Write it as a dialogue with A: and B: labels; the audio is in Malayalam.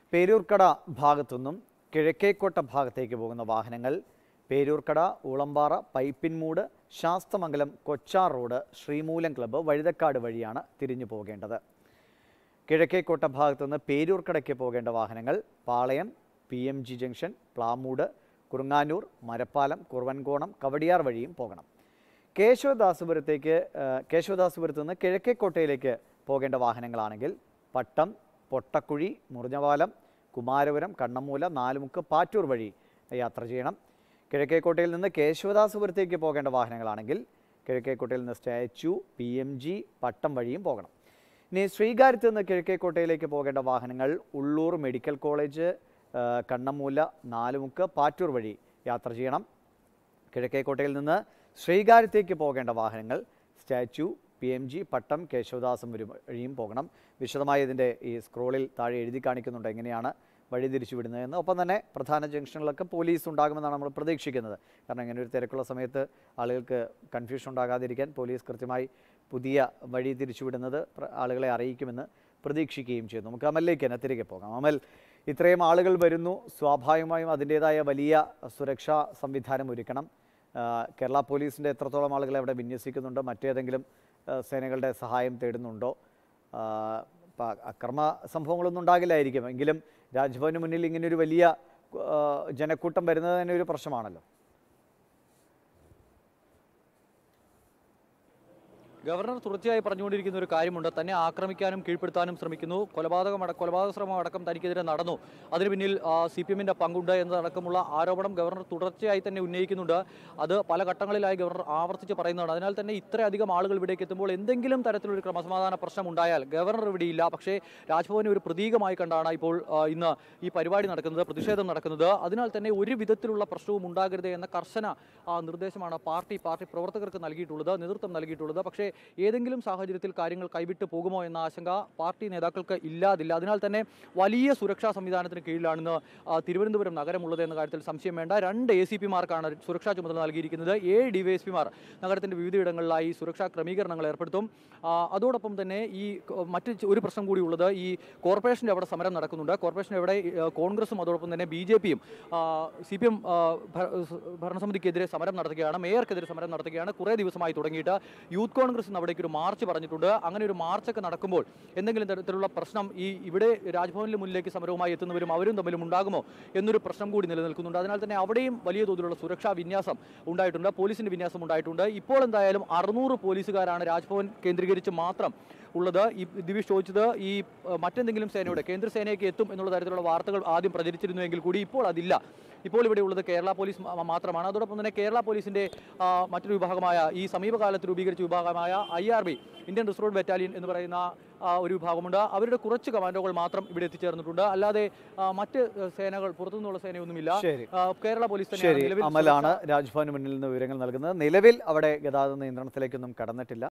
A: പേരൂർക്കട ഭാഗത്തുനിന്നും കിഴക്കേക്കോട്ട ഭാഗത്തേക്ക് പോകുന്ന വാഹനങ്ങൾ പേരൂർക്കട ഊളമ്പാറ പൈപ്പിൻമൂട് ശാസ്തമംഗലം കൊച്ചാർ റോഡ് ശ്രീമൂലം ക്ലബ്ബ് വഴുതക്കാട് വഴിയാണ് തിരിഞ്ഞു പോകേണ്ടത് കിഴക്കേക്കോട്ട ഭാഗത്തുനിന്ന് പേരൂർക്കടയ്ക്ക് പോകേണ്ട വാഹനങ്ങൾ Palayam P M G junction Plamoodu Kurunganoor Marappalam Kuravankonam Kowdiar വഴിയും പോകണം കേശവദാസപുരത്തേക്ക് ആ, കേശവദാസപുരത്ത് നിന്ന് കിഴക്കേക്കോട്ടയിലേക്ക് പോകേണ്ട വാഹനങ്ങളാണെങ്കിൽ പട്ടം പൊട്ടക്കുഴി മുറിഞ്ഞപാലം കുമാരപുരം കണ്ണമ്മൂല നാലുമുക്ക് പാറ്റൂർ വഴി യാത്ര ചെയ്യണം കിഴക്കേക്കോട്ടയിൽ നിന്ന് കേശവദാസപുരത്തേക്ക് പോകേണ്ട വാഹനങ്ങളാണെങ്കിൽ കിഴക്കേക്കോട്ടയിൽ നിന്ന് statue P M G Pattom വഴിയും പോകണം ഇനി ശ്രീകാര്യത്ത് നിന്ന് കിഴക്കേക്കോട്ടയിലേക്ക് പോകേണ്ട വാഹനങ്ങൾ ഉള്ളൂർ മെഡിക്കൽ കോളേജ് ആ, കണ്ണമ്മൂല നാലുമുക്ക് പാറ്റൂർ വഴി യാത്ര ചെയ്യണം കിഴക്കേക്കോട്ടയിൽ നിന്ന് ശ്രീകാര്യത്തേക്ക് പോകേണ്ട വാഹനങ്ങൾ statue P M G Pattom Kesavadasam വരും വഴിയും പോകണം വിശദമായി ഇതിൻ്റെ ഈ സ്ക്രോളിൽ താഴെ എഴുതി കാണിക്കുന്നുണ്ട് എങ്ങനെയാണ് വഴി തിരിച്ചു വിടുന്നതെന്ന് ഒപ്പം തന്നെ പ്രധാന ജംഗ്ഷനിലൊക്കെ പോലീസ് ഉണ്ടാകുമെന്നാണ് നമ്മൾ പ്രതീക്ഷിക്കുന്നത് കാരണം ഇങ്ങനെ ഒരു തിരക്കുള്ള സമയത്ത് ആളുകൾക്ക് കൺഫ്യൂഷൻ ഉണ്ടാകാതിരിക്കാൻ പോലീസ് കൃത്യമായി പുതിയ വഴി തിരിച്ചുവിടുന്നത് പ്ര- ആളുകളെ അറിയിക്കുമെന്ന് പ്രതീക്ഷിക്കുകയും ചെയ്യുന്നു നമുക്ക് അമലിലേക്ക് തന്നെ തിരികെ പോകാം അമൽ ഇത്രയും ആളുകൾ വരുന്നു സ്വാഭാവികമായും അതിൻ്റേതായ വലിയ സുരക്ഷാ സംവിധാനം ഒരുക്കണം ആ, കേരള പോലീസിൻ്റെ എത്രത്തോളം ആളുകളെ അവിടെ വിന്യസിക്കുന്നുണ്ട് മറ്റേതെങ്കിലും ആ, സേനകളുടെ സഹായം തേടുന്നുണ്ടോ ആ, പ- അക്രമ സംഭവങ്ങളൊന്നും ഉണ്ടാകില്ലായിരിക്കും എങ്കിലും രാജ്ഭവന് മുന്നിൽ ഇങ്ങനെ ഒരു വലിയ ആ, ജനക്കൂട്ടം വരുന്നത് തന്നെ ഒരു പ്രശ്നമാണല്ലോ
B: ഗവർണർ തുടർച്ചയായി പറഞ്ഞുകൊണ്ടിരിക്കുന്ന ഒരു കാര്യമുണ്ട് തന്നെ ആക്രമിക്കാനും കീഴ്പ്പെടുത്താനും ശ്രമിക്കുന്നു കൊലപാതകം അടക്കം കൊലപാതക ശ്രമം അടക്കം തനിക്കെതിരെ നടന്നു അതിന് പിന്നിൽ സി പി എമ്മിൻ്റെ പങ്കുണ്ട് എന്നതടക്കമുള്ള ആരോപണം ഗവർണർ തുടർച്ചയായി തന്നെ ഉന്നയിക്കുന്നുണ്ട് അത് പല ഘട്ടങ്ങളിലായി ഗവർണർ ആവർത്തിച്ച് പറയുന്നതാണ് അതിനാൽ തന്നെ ഇത്രയധികം ആളുകൾ ഇവിടേക്ക് എത്തുമ്പോൾ എന്തെങ്കിലും തരത്തിലൊരു ക്രമസമാധാന പ്രശ്നം ഉണ്ടായാൽ ഗവർണർ ഇവിടെയില്ല പക്ഷേ രാജ്ഭവനെ ഒരു പ്രതീകമായി കണ്ടാണ് ഇപ്പോൾ ആ, ഇന്ന് ഈ പരിപാടി നടക്കുന്നത് പ്രതിഷേധം നടക്കുന്നത് അതിനാൽ തന്നെ ഒരു വിധത്തിലുള്ള പ്രശ്നവും ഉണ്ടാകരുത് എന്ന കർശന ആ, നിർദ്ദേശമാണ് പാർട്ടി പാർട്ടി പ്രവർത്തകർക്ക് നൽകിയിട്ടുള്ളത് നേതൃത്വം നൽകിയിട്ടുള്ളത് പക്ഷേ ഏതെങ്കിലും സാഹചര്യത്തിൽ കാര്യങ്ങൾ കൈവിട്ട് പോകുമോ എന്ന ആശങ്ക പാർട്ടി നേതാക്കൾക്ക് ഇല്ലാതില്ല അതിനാൽ തന്നെ വലിയ സുരക്ഷാ സംവിധാനത്തിന് കീഴിലാണെന്ന് ആ, തിരുവനന്തപുരം നഗരമുള്ളത് എന്ന കാര്യത്തിൽ സംശയം വേണ്ട രണ്ട് എ സി പിമാർക്കാണ് സുരക്ഷാ ചുമതല നൽകിയിരിക്കുന്നത് ഏഴ് ഡിവൈഎസ്പിമാർ നഗരത്തിന്റെ വിവിധയിടങ്ങളിലായി സുരക്ഷാ ക്രമീകരണങ്ങൾ ഏർപ്പെടുത്തും ആ, അതോടൊപ്പം തന്നെ ഈ ക- മറ്റ് ച- ഒരു പ്രശ്നം കൂടി ഉള്ളത് ഈ കോർപ്പറേഷൻ്റെ അവിടെ സമരം നടക്കുന്നുണ്ട് കോർപ്പറേഷൻ അവിടെ ആ, കോൺഗ്രസും അതോടൊപ്പം തന്നെ ബി ജെ പിയും സി പി എം ഭരണസമിതിക്കെതിരെ സമരം നടത്തുകയാണ് മേയർക്കെതിരെ സമരം നടത്തുകയാണ് കുറേ ദിവസമായി തുടങ്ങിയിട്ട് യൂത്ത് കോൺഗ്രസ് ഇന്ന് അവിടേക്ക് ഒരു മാർച്ച് പറഞ്ഞിട്ടുണ്ട് അങ്ങനെ ഒരു മാർച്ചൊക്കെ നടക്കുമ്പോൾ എന്തെങ്കിലും തരത്തിലുള്ള പ്രശ്നം ഈ ഇവിടെ രാജ്ഭവനിൽ മുന്നിലേക്ക് സമരവുമായി എത്തുന്നവരും അവരും തമ്മിലും ഉണ്ടാകുമോ എന്നൊരു പ്രശ്നം കൂടി നിലനിൽക്കുന്നുണ്ട് അതിനാൽ തന്നെ അവിടെയും വലിയ തോതിലുള്ള സുരക്ഷാ വിന്യാസം ഉണ്ടായിട്ടുണ്ട് പോലീസിന്റെ വിന്യാസം ഉണ്ടായിട്ടുണ്ട് ഇപ്പോൾ എന്തായാലും അറുന്നൂറ് പോലീസുകാരാണ് രാജ്ഭവൻ കേന്ദ്രീകരിച്ച് മാത്രം ഉള്ളത് ഈ ദിവിഷ് ചോദിച്ചത് ഈ ഏഹ്, മറ്റെന്തെങ്കിലും സേനയുടെ കേന്ദ്ര സേനയ്ക്ക് എത്തും എന്നുള്ള തരത്തിലുള്ള വാർത്തകൾ ആദ്യം പ്രചരിച്ചിരുന്നുവെങ്കിൽ കൂടി ഇപ്പോൾ അതില്ല ഇപ്പോൾ ഇവിടെ ഉള്ളത് കേരള പോലീസ് മ- മാത്രമാണ് അതോടൊപ്പം തന്നെ കേരള പോലീസിന്റെ ആ, മറ്റൊരു വിഭാഗമായ ഈ സമീപകാലത്ത് രൂപീകരിച്ച വിഭാഗമായ I R B Indian reserve battalion എന്ന് പറയുന്ന ആ, ഒരു വിഭാഗമുണ്ട് അവരുടെ കുറച്ച് കമാൻഡോകൾ മാത്രം ഇവിടെ എത്തിച്ചേർന്നിട്ടുണ്ട് അല്ലാതെ ആ, മറ്റ് ഏഹ്, സേനകൾ പുറത്തുനിന്നുള്ള സേനയൊന്നുമില്ല
A: ശരി.
B: ആ, കേരള പോലീസ് തന്നെയാണ്
A: ശരി
B: നിലവിൽ
A: അമലാണ് രാജ്ഭവന് മുന്നിൽ നിന്ന് വിവരങ്ങൾ നൽകുന്നത് നിലവിൽ അവിടെ ഗതാഗത നിയന്ത്രണത്തിലേക്കൊന്നും കടന്നിട്ടില്ല